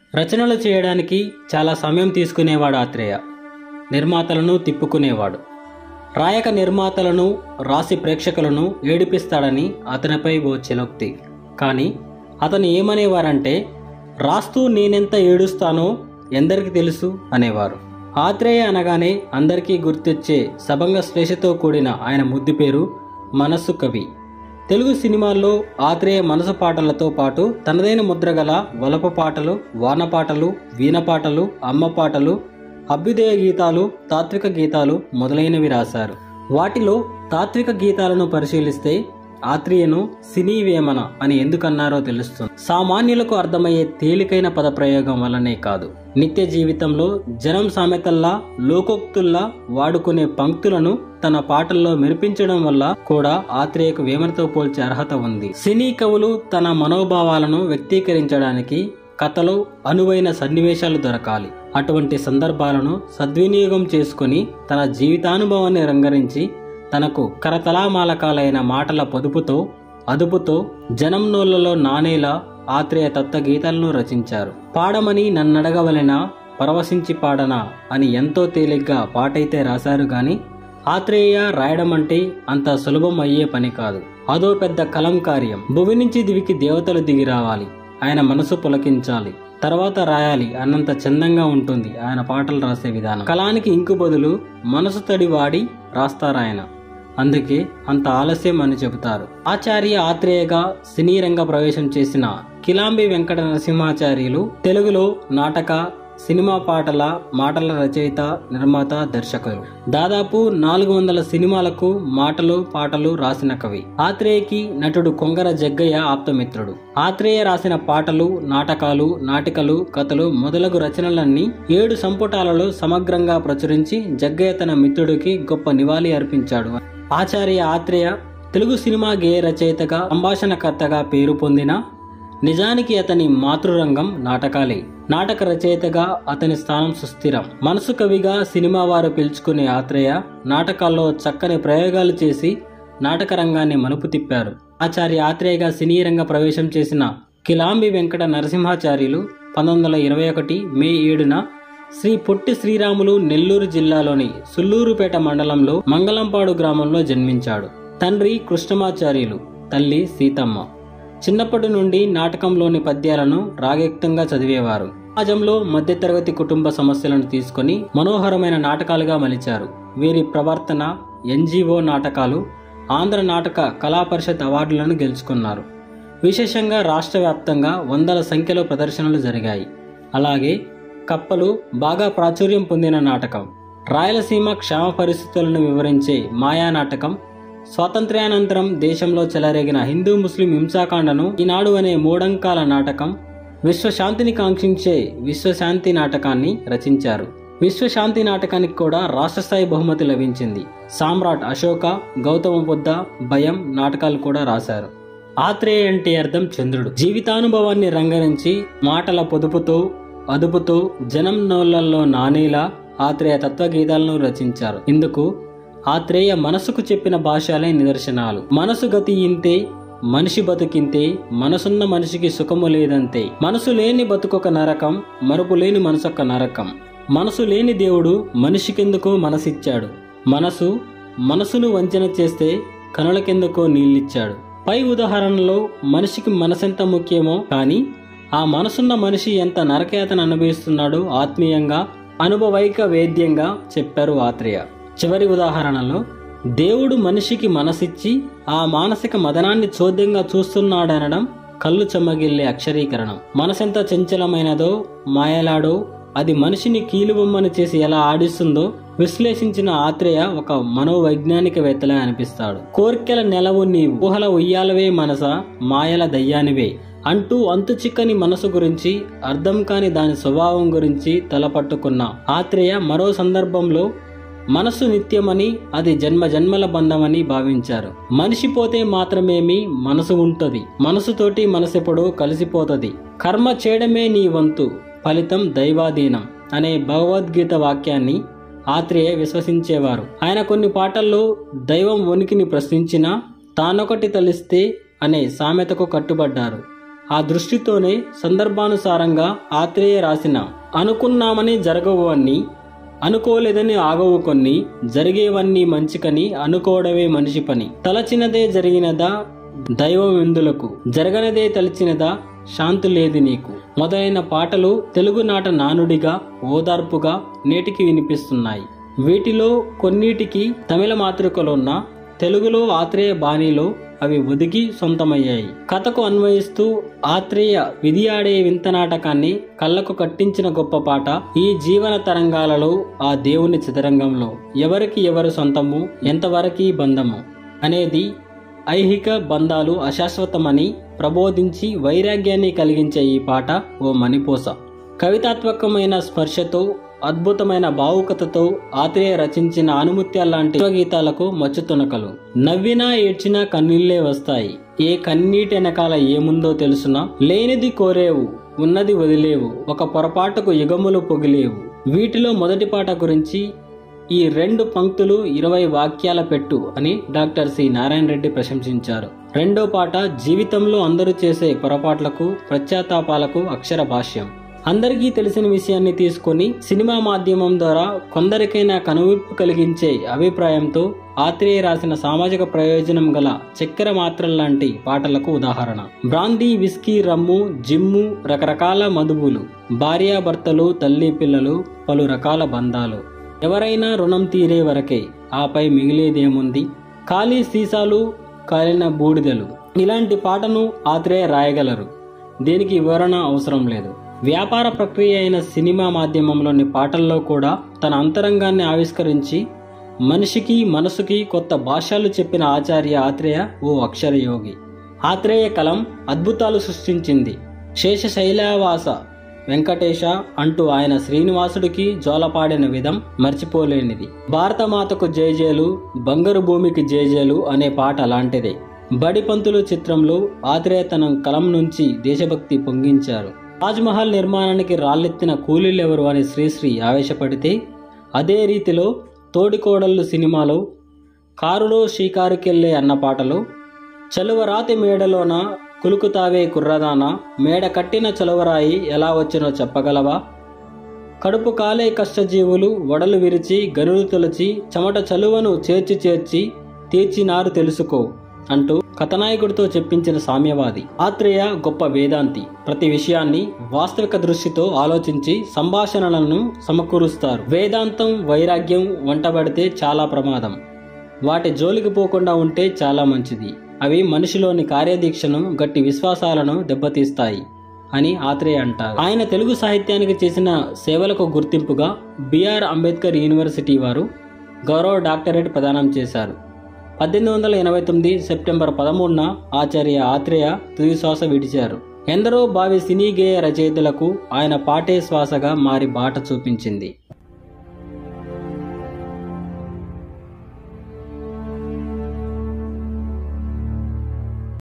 రచనలు చేయడానికి చాలా సమయం తీసుకునేవాడు ఆత్రేయ నిర్మాతలను తిప్పుకునేవాడు రాయక నిర్మాతలను రాసి ప్రేక్షకులను ఏడిపిస్తాడని అతనిపై ఓ చెలోక్తి కానీ అతను ఏమనేవారంటే రాస్తూ నేనెంత ఏడుస్తానో ఎందరికి తెలుసు అనేవారు ఆత్రేయ అనగానే అందరికీ గుర్తొచ్చే సభంగ శ్లేషతో కూడిన ఆయన ముద్దు పేరు మనస్సు కవి తెలుగు సినిమాల్లో ఆత్రేయ మనసు పాటలతో పాటు తనదైన ముద్రగల వలప పాటలు వాన పాటలు వీణ పాటలు అమ్మ పాటలు అభ్యుదయ గీతాలు తాత్విక గీతాలు మొదలైనవి రాశారు వాటిలో తాత్విక గీతాలను పరిశీలిస్తే ఆత్రేయను సినీ వేమన అని ఎందుకన్నారో తెలుస్తుంది సామాన్యులకు అర్థమయ్యే తేలికైన పదప్రయోగం వల్లనే కాదు నిత్య జీవితంలో జనం సామెతల్లా లోకోక్తుల్లా వాడుకునే పంక్తులను తన పాటల్లో మెరిపించడం వల్ల కూడా ఆత్రేయకు వేమనతో పోల్చే అర్హత ఉంది సినీ కవులు తన మనోభావాలను వ్యక్తీకరించడానికి కథలో అనువైన సన్నివేశాలు దొరకాలి అటువంటి సందర్భాలను సద్వినియోగం చేసుకుని తన జీవితానుభవాన్ని రంగరించి తనకు కరతలామాలకాలైన మాటల పొదుపుతో అదుపుతో జనం నోళ్లలో నానేలా ఆత్రేయ తత్వ గీతాలను రచించారు పాడమని నన్నడగవలెనా పరవశించి పాడనా అని ఎంతో తేలిగ్గా పాటైతే రాశారు గాని ఆత్రేయ రాయడం అంటే అంత సులభం అయ్యే పని కాదు అదో పెద్ద కలం కార్యం భూమి నుంచి దివికి దేవతలు దిగి రావాలి ఆయన మనసు పులకించాలి తర్వాత రాయాలి అన్నంత చందంగా ఉంటుంది ఆయన పాటలు రాసే విధానం కళానికి ఇంకు బదులు మనసు తడి వాడి రాస్తారాయన అందుకే అంత ఆలస్యం అని చెబుతారు ఆచార్య ఆత్రేయగా సినీ రంగ ప్రవేశం చేసిన కిలాంబి వెంకట నరసింహాచార్యులు తెలుగులో నాటక సినిమా పాటల మాటల రచయిత నిర్మాత దర్శకులు దాదాపు నాలుగు వందల సినిమాలకు మాటలు పాటలు రాసిన కవి ఆత్రేయకి నటుడు కొంగర జగ్గయ్య ఆప్తమిత్రుడు ఆత్రేయ రాసిన పాటలు నాటకాలు నాటికలు కథలు మొదలగు రచనలన్నీ ఏడు సంపుటాలలో సమగ్రంగా ప్రచురించి జగ్గయ్య తన మిత్రుడికి గొప్ప నివాళి అర్పించాడు ఆచార్య ఆత్రేయ తెలుగు సినిమా గేయ రచయితగా సంభాషణకర్తగా పేరు పొందిన నిజానికి అతని మాతృరంగం నాటకాలే నాటక రచయితగా అతని స్థానం సుస్థిరం మనసు కవిగా సినిమా వారు పిలుచుకునే ఆత్రేయ నాటకాల్లో చక్కని ప్రయోగాలు చేసి నాటక రంగాన్ని మలుపు తిప్పారు ఆచార్య ఆత్రేయగా సినీ రంగ ప్రవేశం చేసిన కిలాంబి వెంకట నరసింహాచార్యులు పంతొమ్మిది వందల ఇరవై ఒకటి మే ఏడున శ్రీ పొట్టి శ్రీరాములు నెల్లూరు జిల్లాలోని సుల్లూరుపేట మండలంలో మంగళంపాడు గ్రామంలో జన్మించాడు తండ్రి కృష్ణమాచార్యులు తల్లి సీతమ్మ చిన్నప్పటి నుండి నాటకంలోని పద్యాలను రాగయుక్తంగా చదివేవారు సమాజంలో మధ్యతరగతి కుటుంబ సమస్యలను తీసుకొని మనోహరమైన నాటకాలుగా మలిచారు వీరి ప్రవర్తన ఎన్జిఓ నాటకాలు ఆంధ్ర నాటక కళా పరిషత్ అవార్డులను గెలుచుకున్నారు విశేషంగా రాష్ట్ర వ్యాప్తంగా వందల సంఖ్యలో ప్రదర్శనలు జరిగాయి అలాగే కప్పలు బాగా ప్రాచుర్యం పొందిన నాటకం రాయలసీమ క్షేమ పరిస్థితులను వివరించే మాయా నాటకం స్వాతంత్ర్యానంతరం దేశంలో చెలరేగిన హిందూ ముస్లిం హింసాకాండను ఈనాడు అనే మూడంకాల నాటకం విశ్వశాంతిని కాంక్షించే విశ్వశాంతి నాటకాన్ని రచించారు విశ్వశాంతి నాటకానికి కూడా రాష్ట్ర స్థాయి బహుమతి లభించింది సామ్రాట్ అశోక గౌతమ బుద్ధ భయం నాటకాలు కూడా రాశారు ఆత్రేయ అంటే అర్థం చంద్రుడు జీవితానుభవాన్ని రంగరించి మాటల పొదుపుతో అదుపుతో జనం నోళ్లలో నానేలా ఆత్రేయ తత్వగీతాలను రచించారు ఇందుకు ఆత్రేయ మనసుకు చెప్పిన భాషలే నిదర్శనాలు మనసు గతి ఇంతే మనిషి బతుకింతే మనసున్న మనిషికి సుఖము లేదంతే మనసు లేని బతుకొక నరకం మరుపు లేని మనసొక్క నరకం మనసు లేని దేవుడు మనిషికెందుకో మనసిచ్చాడు మనసు మనసును వంచన చేస్తే కనులకెందుకో నీళ్ళిచ్చాడు పై ఉదాహరణలో మనిషికి మనసెంత ముఖ్యమో కానీ ఆ మనసున్న మనిషి ఎంత నరకయాతన అనుభవిస్తున్నాడో ఆత్మీయంగా అనుభవైక వేద్యంగా చెప్పారు ఆత్రేయ చివరి ఉదాహరణలో దేవుడు మనిషికి మనసిచ్చి ఆ మానసిక మదనాన్ని చోద్యంగా చూస్తున్నాడనడం కళ్ళు చెమ్మగిల్లే అక్షరీకరణం మనసెంత చంచలమైనదో మాయలాడో అది మనిషిని కీలుబొమ్మని చేసి ఎలా ఆడిస్తుందో విశ్లేషించిన ఆత్రేయ ఒక మనోవైజ్ఞానికవేత్తలా అనిపిస్తాడు కోర్కెల నెలవు నీ ఊహల ఉయ్యాలవే మనస మాయల దయ్యానివే అంటూ అంతు చిక్కని మనసు గురించి అర్థం కాని దాని స్వభావం గురించి తలపట్టుకున్న ఆత్రేయ మరో సందర్భంలో మనసు నిత్యమని అది జన్మ జన్మల బంధమని భావించారు మనిషి పోతే మాత్రమేమి మనసు ఉంటది మనసుతోటి మనసెప్పుడో కలిసిపోతది కర్మ చేయడమే నీ వంతు ఫలితం దైవాధీనం అనే భగవద్గీత వాక్యాన్ని ఆత్రేయ విశ్వసించేవారు ఆయన కొన్ని పాటల్లో దైవం ఉనికిని ప్రశ్నించినా తానొకటి తలిస్తే అనే సామెతకు కట్టుబడ్డారు ఆ దృష్టితోనే సందర్భానుసారంగా ఆత్రేయ రాసిన అనుకున్నామని జరగవన్నీ అనుకోలేదని ఆగవు కొన్ని జరిగేవన్నీ మంచికని అనుకోవడమే మనిషి పని తలచినదే జరిగినదా దైవం ఎందులకు జరగనదే తలచినదా శాంతి లేదు నీకు మొదలైన పాటలు తెలుగునాట నానుడిగా ఓదార్పుగా నేటికి వినిపిస్తున్నాయి వీటిలో కొన్నిటికి తమిళ మాతృకలున్న తెలుగులో ఆత్రేయ బాణీలో అవి ఒదిగి సొంతమయ్యాయి కథకు అన్వయిస్తూ ఆత్రేయ విధియాడే వింత నాటకాన్ని కళ్ళకు కట్టించిన గొప్ప పాట ఈ జీవన తరంగాలలో ఆ దేవుని చదరంగంలో ఎవరికి ఎవరు సొంతము ఎంతవరకు బంధము అనేది ఐహిక బంధాలు అశాశ్వతమని ప్రబోధించి వైరాగ్యాన్ని కలిగించే ఈ పాట ఓ మణిపోస కవితాత్మకమైన స్పర్శతో అద్భుతమైన భావుకతతో ఆత్రేయ రచించిన ఆనుముత్యాలాంటి గీతాలకు మచ్చుతునకలు నవ్వినా ఏడ్చినా కన్నీళ్లే వస్తాయి ఏ కన్నీటెనకాల ఏముందో తెలుసునా లేనిది కోరేవు ఉన్నది వదిలేవు ఒక పొరపాటుకు యుగములు పొగిలేవు వీటిలో మొదటి పాట గురించి ఈ రెండు పంక్తులు ఇరవై వాక్యాల పెట్టు అని డాక్టర్ సి నారాయణ రెడ్డి ప్రశంసించారు రెండో పాట జీవితంలో అందరూ చేసే పొరపాట్లకు ప్రత్యాతాపాలకు అక్షర భాష్యం అందరికీ తెలిసిన విషయాన్ని తీసుకొని సినిమా మాధ్యమం ద్వారా కొందరికైనా కనువిప్పు కలిగించే అభిప్రాయంతో ఆత్రేయ రాసిన సామాజిక ప్రయోజనం గల చక్కెర మాత్రల లాంటి పాటలకు ఉదాహరణ బ్రాందీ విస్కీ రమ్ము జిమ్ము రకరకాల మదువులు భార్యాభర్తలు తల్లి పిల్లలు పలు రకాల బంధాలు ఎవరైనా రుణం తీరే వరకే ఆపై మిగిలేదేముంది ఖాళీ సీసాలు కాలిన బూడిదలు ఇలాంటి పాటను ఆత్రేయ రాయగలరు దీనికి వివరణ అవసరం లేదు వ్యాపార ప్రక్రియ అయిన సినిమా మాధ్యమంలోని పాటల్లో కూడా తన అంతరంగాన్ని ఆవిష్కరించి మనిషికి మనసుకి కొత్త భాషలు చెప్పిన ఆచార్య ఆత్రేయ ఓ అక్షరయోగి ఆత్రేయ కలం అద్భుతాలు సృష్టించింది శేషశైలవాస వెంకటేశ అంటూ ఆయన శ్రీనివాసుడికి జోలపాడిన విధం మర్చిపోలేనిది భారతమాతకు జేజేలు బంగారు భూమికి జేజేలు అనే పాట అలాంటిదే బడిపంతులు చిత్రంలో ఆత్రేయ తన కలం నుంచి దేశభక్తి పొంగించారు తాజ్మహల్ నిర్మాణానికి రాళ్ళెత్తిన కూలీలెవరు అని శ్రీశ్రీ ఆవేశపడితే అదే రీతిలో తోడికోడళ్ళు సినిమాలో కారులో షికారుకెళ్ళే అన్న పాటలో చలువరాతి మేడలోన కులుకుతావే కుర్రదాన మేడ కట్టిన చలువరాయి ఎలా వచ్చినో చెప్పగలవా కడుపు కాలే కష్టజీవులు వడలు విరిచి గనులు తొలచి చెమట చలువను చేర్చి చేర్చి తీర్చినారు తెలుసుకో అంటూ కథనాయకుడితో చెప్పించిన సామ్యవాది ఆత్రేయ గొప్ప వేదాంతి ప్రతి విషయాన్ని వాస్తవిక దృష్టితో ఆలోచించి సంభాషణలను సమకూరుస్తారు వేదాంతం వైరాగ్యం వంటబడితే చాలా ప్రమాదం వాటి జోలికి పోకుండా ఉంటే చాలా మంచిది అవి మనిషిలోని కార్యదీక్షను గట్టి విశ్వాసాలను దెబ్బతీస్తాయి అని ఆత్రేయ అంటారు ఆయన తెలుగు సాహిత్యానికి చేసిన సేవలకు గుర్తింపుగా బిఆర్ అంబేద్కర్ యూనివర్సిటీ వారు గౌరవ డాక్టరేట్ ప్రదానం చేశారు పద్దెనిమిది వందల ఎనభై తొమ్మిది సెప్టెంబర్ పదమూడున ఆచార్య ఆత్రేయ తుది శ్వాస విడిచారు ఎందరో భావి సినీ గేయ రచయితలకు ఆయన పాటే శ్వాసగా మారి బాట చూపించింది